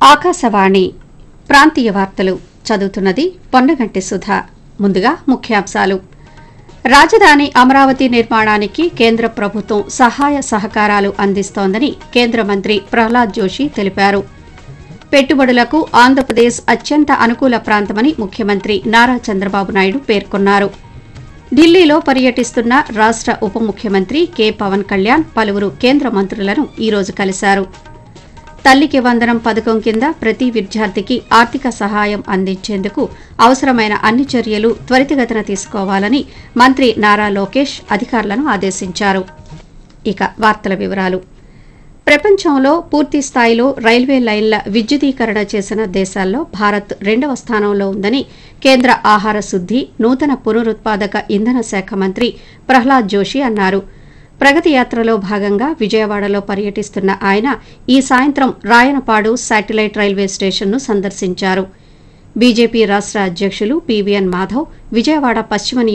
ఆకాశవాణి ప్రాంతీయ వార్తలు చదువుతున్నది పొన్నగంటి సుధ ముందుగా ముఖ్యాంశాలు రాజధాని అమరావతి నిర్మాణానికి కేంద్ర ప్రభుత్వం సహాయ సహకారాలు అందిస్తోందని కేంద్ర మంత్రి ప్రహ్లాద్ జోషి తెలిపారు పెట్టుబడులకు ఆంధ్రప్రదేశ్ అత్యంత అనుకూల ప్రాంతమని ముఖ్యమంత్రి నారా చంద్రబాబు నాయుడు పేర్కొన్నారు ఢిల్లీలో పర్యటిస్తున్న రాష్ట ఉప ముఖ్యమంత్రి కె పవన్ కళ్యాణ్ పలువురు కేంద్ర మంత్రులను ఈరోజు కలిశారు తల్లికి వందనం పథకం కింద ప్రతి విద్యార్థికి ఆర్థిక సహాయం అందించేందుకు అవసరమైన అన్ని చర్యలు త్వరితగతిన తీసుకోవాలని మంత్రి నారా లోకేష్ అధికారులను ఆదేశించారు ఇక వార్తల వివరాలు ప్రపంచంలో పూర్తి స్థాయిలో రైల్వే లైన్ల విద్యుదీకరణ చేసిన దేశాల్లో భారత్ రెండవ స్థానంలో ఉందని కేంద్ర ఆహార శుద్ది నూతన పునరుత్పాదక ఇంధన శాఖ మంత్రి ప్రహ్లాద్ జోషి అన్నారు ప్రగతి యాత్రలో భాగంగా విజయవాడలో పర్యటిస్తున్న ఆయన ఈ సాయంత్రం రాయనపాడు శాటిలైట్ రైల్వే స్టేషన్ను సందర్శించారు బీజేపీ రాష్ట అధ్యక్షులు పీవీఎన్ మాధవ్ విజయవాడ పశ్చిమ